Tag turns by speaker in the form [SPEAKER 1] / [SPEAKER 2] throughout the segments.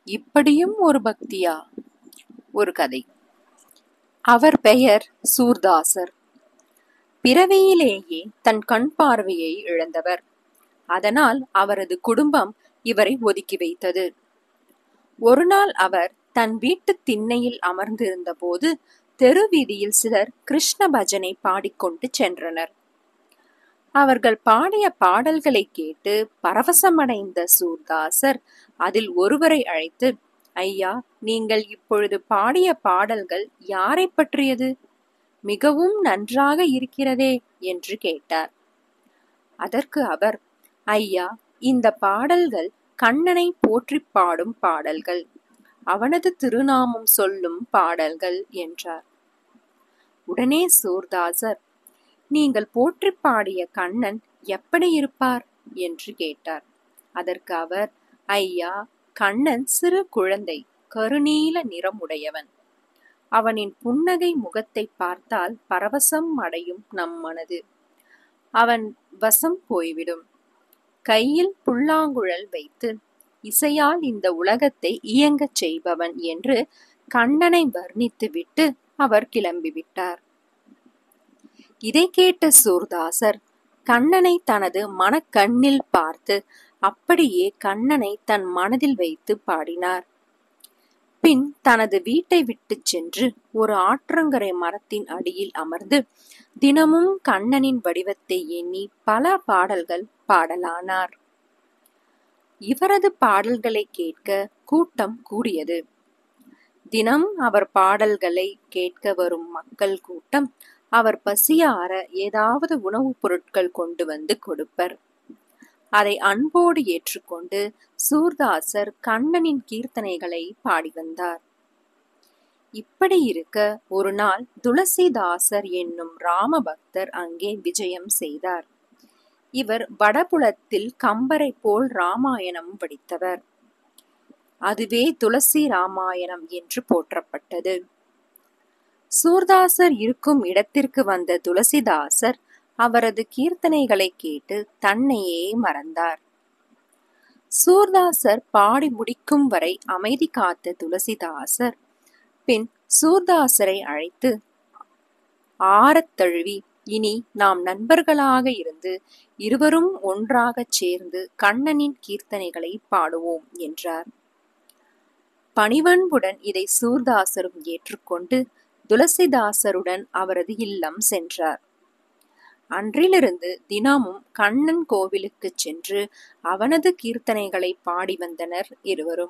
[SPEAKER 1] இப்படியும் ஒரு பக்தியா ஒரு கதை அவர் பெயர் சூர்தாசர் பிறவியிலேயே தன் கண் பார்வையை இழந்தவர் அதனால் அவரது குடும்பம் இவரை ஒதுக்கி வைத்தது ஒரு நாள் அவர் தன் வீட்டு திண்ணையில் அமர்ந்திருந்த போது தெரு வீதியில் சிலர் கிருஷ்ண பஜனை பாடிக்கொண்டு சென்றனர் அவர்கள் பாடிய பாடல்களை கேட்டு பரவசமடைந்த சூர்தாசர் அதில் ஒருவரை அழைத்து ஐயா நீங்கள் இப்பொழுது பாடிய பாடல்கள் யாரை பற்றியது மிகவும் நன்றாக இருக்கிறதே என்று கேட்டார் அதற்கு அவர் ஐயா இந்த பாடல்கள் கண்ணனை போற்றி பாடும் பாடல்கள் அவனது திருநாமம் சொல்லும் பாடல்கள் என்றார் உடனே சூர்தாசர் நீங்கள் போற்றி பாடிய கண்ணன் எப்படி இருப்பார் என்று கேட்டார் அதற்கு அவர் ஐயா கண்ணன் சிறு குழந்தை கருநீல நிறமுடையவன் அவனின் புன்னகை முகத்தை பார்த்தால் பரவசம் அடையும் நம் மனது அவன் வசம் போய்விடும் கையில் புல்லாங்குழல் வைத்து இசையால் இந்த உலகத்தை இயங்கச் செய்பவன் என்று கண்ணனை வர்ணித்துவிட்டு அவர் கிளம்பிவிட்டார் இதை கேட்ட சூர்தாசர் கண்ணனை தனது மனக்கண்ணில் பார்த்து அப்படியே கண்ணனை தன் மனதில் வைத்து பாடினார் பின் தனது வீட்டை விட்டு சென்று ஒரு ஆற்றங்கரை மரத்தின் அடியில் அமர்ந்து தினமும் கண்ணனின் வடிவத்தை எண்ணி பல பாடல்கள் பாடலானார் இவரது பாடல்களை கேட்க கூட்டம் கூடியது தினம் அவர் பாடல்களை கேட்க வரும் மக்கள் கூட்டம் அவர் பசியார ஏதாவது உணவுப் பொருட்கள் கொண்டு வந்து கொடுப்பர் அதை அன்போடு ஏற்றுக்கொண்டு சூர்தாசர் கண்ணனின் கீர்த்தனைகளை பாடி வந்தார் இப்படி இருக்க ஒரு நாள் துளசிதாசர் என்னும் ராம பக்தர் அங்கே விஜயம் செய்தார் இவர் வடபுலத்தில் கம்பரை போல் ராமாயணம் படித்தவர் அதுவே துளசி ராமாயணம் என்று போற்றப்பட்டது சூர்தாசர் இருக்கும் இடத்திற்கு வந்த துளசிதாசர் அவரது கீர்த்தனைகளை கேட்டு தன்னையே மறந்தார் சூர்தாசர் பாடி முடிக்கும் வரை அமைதி காத்த துளசிதாசர் பின் சூர்தாசரை அழைத்து ஆறத் தழுவி இனி நாம் நண்பர்களாக இருந்து இருவரும் ஒன்றாகச் சேர்ந்து கண்ணனின் கீர்த்தனைகளை பாடுவோம் என்றார் பணிவன்புடன் இதை சூர்தாசரும் ஏற்றுக்கொண்டு துளசிதாசருடன் அவரது இல்லம் சென்றார் அன்றிலிருந்து தினமும் கண்ணன் கோவிலுக்கு சென்று அவனது கீர்த்தனைகளை பாடி வந்தனர் இருவரும்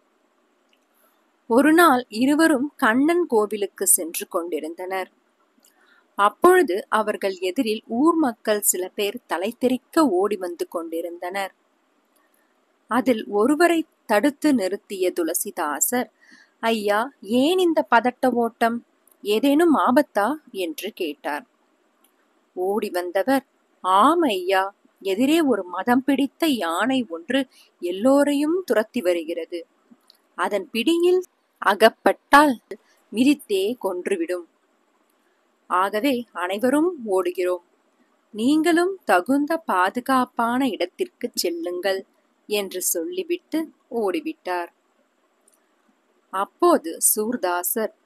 [SPEAKER 1] ஒரு நாள் இருவரும் கண்ணன் கோவிலுக்கு சென்று கொண்டிருந்தனர் அப்பொழுது அவர்கள் எதிரில் ஊர் மக்கள் சில பேர் தலை தெறிக்க ஓடி வந்து கொண்டிருந்தனர் அதில் ஒருவரை தடுத்து நிறுத்திய துளசிதாசர் ஐயா ஏன் இந்த பதட்ட ஓட்டம் ஏதேனும் ஆபத்தா என்று கேட்டார் ஓடி வந்தவர் ஆம் ஐயா எதிரே ஒரு மதம் பிடித்த யானை ஒன்று எல்லோரையும் துரத்தி வருகிறது அதன் பிடியில் அகப்பட்டால் மிதித்தே கொன்றுவிடும் ஆகவே அனைவரும் ஓடுகிறோம் நீங்களும் தகுந்த பாதுகாப்பான இடத்திற்கு செல்லுங்கள் என்று சொல்லிவிட்டு ஓடிவிட்டார் அப்போது சூர்தாசர்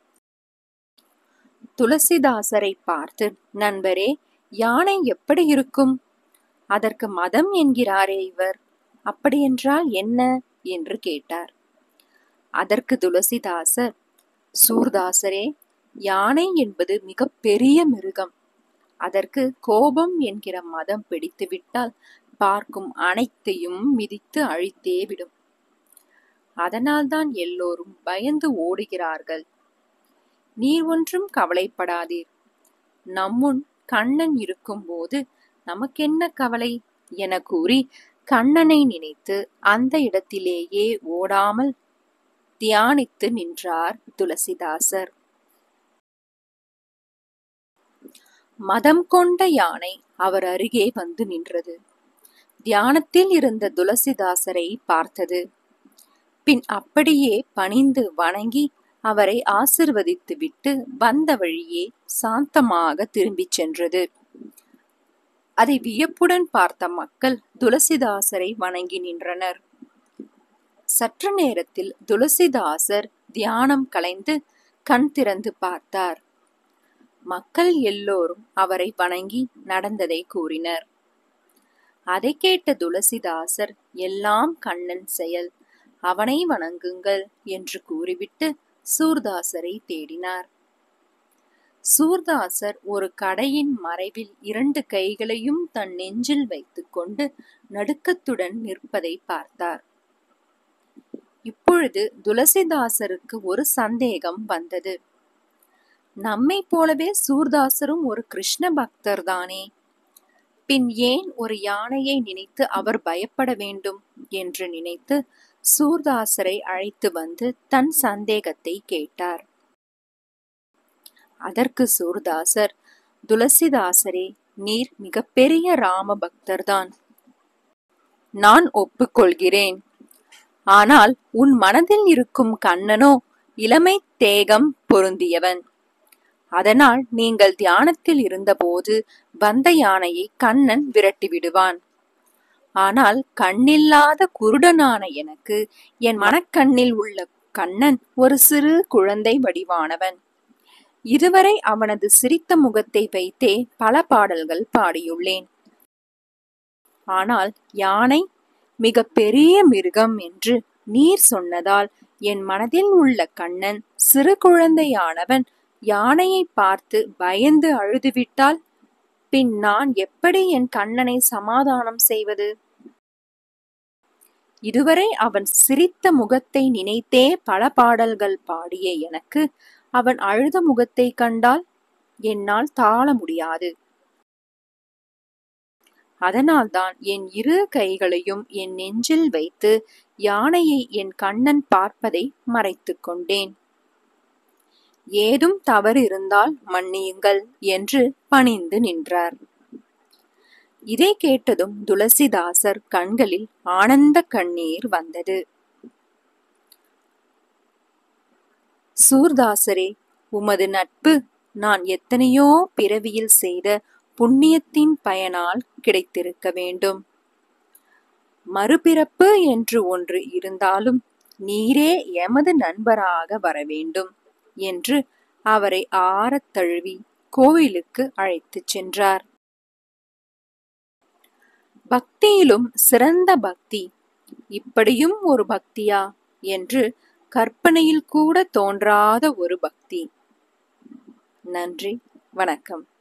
[SPEAKER 1] துளசிதாசரை பார்த்து நண்பரே யானை எப்படி இருக்கும் அதற்கு மதம் என்கிறாரே இவர் அப்படியென்றால் என்ன என்று கேட்டார் அதற்கு துளசிதாசர் சூர்தாசரே யானை என்பது மிக பெரிய மிருகம் அதற்கு கோபம் என்கிற மதம் பிடித்துவிட்டால் பார்க்கும் அனைத்தையும் மிதித்து அழித்தே விடும் அதனால்தான் எல்லோரும் பயந்து ஓடுகிறார்கள் நீர் ஒன்றும் கவலைப்படாதீர் நம்முன் கண்ணன் இருக்கும்போது நமக்கென்ன கவலை என கூறி கண்ணனை நினைத்து அந்த இடத்திலேயே ஓடாமல் தியானித்து நின்றார் துளசிதாசர் மதம் கொண்ட யானை அவர் அருகே வந்து நின்றது தியானத்தில் இருந்த துளசிதாசரை பார்த்தது பின் அப்படியே பணிந்து வணங்கி அவரை ஆசிர்வதித்து விட்டு வந்த வழியே சாந்தமாக திரும்பிச் சென்றது அதை வியப்புடன் பார்த்த மக்கள் துளசிதாசரை வணங்கி நின்றனர் சற்று நேரத்தில் துளசிதாசர் தியானம் கலைந்து கண் திறந்து பார்த்தார் மக்கள் எல்லோரும் அவரை வணங்கி நடந்ததை கூறினர் அதை கேட்ட துளசிதாசர் எல்லாம் கண்ணன் செயல் அவனை வணங்குங்கள் என்று கூறிவிட்டு சூர்தாசரை தேடினார் சூர்தாசர் ஒரு கடையின் மறைவில் இரண்டு கைகளையும் தன் நெஞ்சில் வைத்துக்கொண்டு நடுக்கத்துடன் நிற்பதை பார்த்தார் இப்பொழுது துளசிதாசருக்கு ஒரு சந்தேகம் வந்தது நம்மை போலவே சூர்தாசரும் ஒரு கிருஷ்ண பக்தர் தானே பின் ஏன் ஒரு யானையை நினைத்து அவர் பயப்பட வேண்டும் என்று நினைத்து சூர்தாசரை அழைத்து வந்து தன் சந்தேகத்தை கேட்டார் அதற்கு சூர்தாசர் துளசிதாசரே நீர் மிகப்பெரிய ராம பக்தர்தான் நான் ஒப்புக்கொள்கிறேன் ஆனால் உன் மனதில் இருக்கும் கண்ணனோ இளமை தேகம் பொருந்தியவன் அதனால் நீங்கள் தியானத்தில் இருந்தபோது வந்த யானையை கண்ணன் விரட்டி விடுவான் ஆனால் கண்ணில்லாத குருடனான எனக்கு என் மனக்கண்ணில் உள்ள கண்ணன் ஒரு சிறு குழந்தை வடிவானவன் இதுவரை அவனது சிரித்த முகத்தை வைத்தே பல பாடல்கள் பாடியுள்ளேன் ஆனால் யானை மிக பெரிய மிருகம் என்று நீர் சொன்னதால் என் மனதில் உள்ள கண்ணன் சிறு குழந்தையானவன் யானையை பார்த்து பயந்து அழுதுவிட்டால் பின் நான் எப்படி என் கண்ணனை சமாதானம் செய்வது இதுவரை அவன் சிரித்த முகத்தை நினைத்தே பல பாடல்கள் பாடிய எனக்கு அவன் அழுத முகத்தை கண்டால் என்னால் தாழ முடியாது அதனால்தான் என் இரு கைகளையும் என் நெஞ்சில் வைத்து யானையை என் கண்ணன் பார்ப்பதை மறைத்துக் கொண்டேன் ஏதும் தவறு இருந்தால் மன்னியுங்கள் என்று பணிந்து நின்றார் இதை கேட்டதும் துளசிதாசர் கண்களில் ஆனந்த கண்ணீர் வந்தது சூர்தாசரே உமது நட்பு நான் எத்தனையோ பிறவியில் செய்த புண்ணியத்தின் பயனால் கிடைத்திருக்க வேண்டும் மறுபிறப்பு என்று ஒன்று இருந்தாலும் நீரே எமது நண்பராக வர வேண்டும் என்று அவரை ஆறத் தழுவி கோவிலுக்கு அழைத்துச் சென்றார் பக்தியிலும் சிறந்த பக்தி இப்படியும் ஒரு பக்தியா என்று கற்பனையில் கூட தோன்றாத ஒரு பக்தி நன்றி வணக்கம்